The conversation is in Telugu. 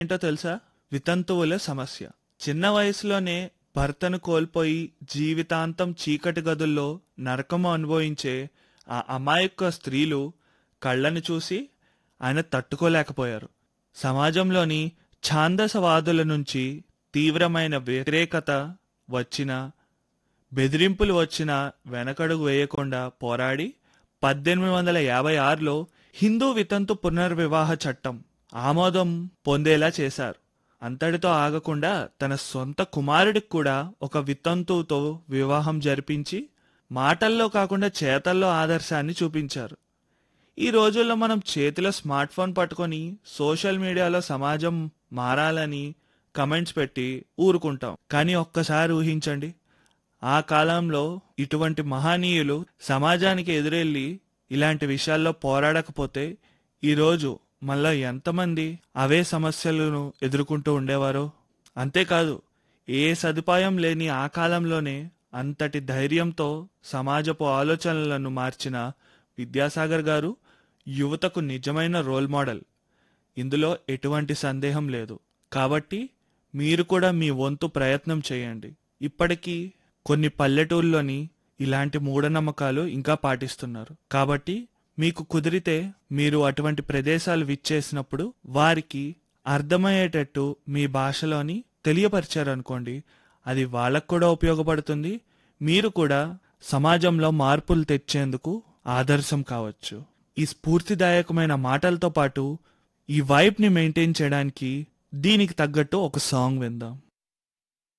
ఏంటో తెలుసా వితంతువుల సమస్య చిన్న వయసులోనే భర్తను కోల్పోయి జీవితాంతం చీకటి గదుల్లో నరకము అనుభవించే ఆ అమాయక స్త్రీలు కళ్ళను చూసి ఆయన తట్టుకోలేకపోయారు సమాజంలోని ఛాందసవాదుల నుంచి తీవ్రమైన వ్యతిరేకత వచ్చిన బెదిరింపులు వచ్చిన వెనకడుగు వేయకుండా పోరాడి పద్దెనిమిది వందల యాభై ఆరులో హిందూ వితంతు పునర్వివాహ చట్టం ఆమోదం పొందేలా చేశారు అంతటితో ఆగకుండా తన సొంత కుమారుడికి కూడా ఒక వితంతువుతో వివాహం జరిపించి మాటల్లో కాకుండా చేతల్లో ఆదర్శాన్ని చూపించారు ఈ రోజుల్లో మనం చేతిలో స్మార్ట్ ఫోన్ పట్టుకొని సోషల్ మీడియాలో సమాజం మారాలని కమెంట్స్ పెట్టి ఊరుకుంటాం కానీ ఒక్కసారి ఊహించండి ఆ కాలంలో ఇటువంటి మహనీయులు సమాజానికి ఎదురెళ్ళి ఇలాంటి విషయాల్లో పోరాడకపోతే ఈరోజు మళ్ళా ఎంతమంది అవే సమస్యలను ఎదుర్కొంటూ ఉండేవారో అంతేకాదు ఏ సదుపాయం లేని ఆ కాలంలోనే అంతటి ధైర్యంతో సమాజపు ఆలోచనలను మార్చిన విద్యాసాగర్ గారు యువతకు నిజమైన రోల్ మోడల్ ఇందులో ఎటువంటి సందేహం లేదు కాబట్టి మీరు కూడా మీ వంతు ప్రయత్నం చేయండి ఇప్పటికీ కొన్ని పల్లెటూళ్ళలోని ఇలాంటి మూఢనమ్మకాలు ఇంకా పాటిస్తున్నారు కాబట్టి మీకు కుదిరితే మీరు అటువంటి ప్రదేశాలు విచ్చేసినప్పుడు వారికి అర్థమయ్యేటట్టు మీ భాషలోని తెలియపరిచారనుకోండి అది వాళ్ళకు కూడా ఉపయోగపడుతుంది మీరు కూడా సమాజంలో మార్పులు తెచ్చేందుకు ఆదర్శం కావచ్చు ఈ స్ఫూర్తిదాయకమైన మాటలతో పాటు ఈ వైబ్ని మెయింటైన్ చేయడానికి దీనికి తగ్గట్టు ఒక సాంగ్ విందాం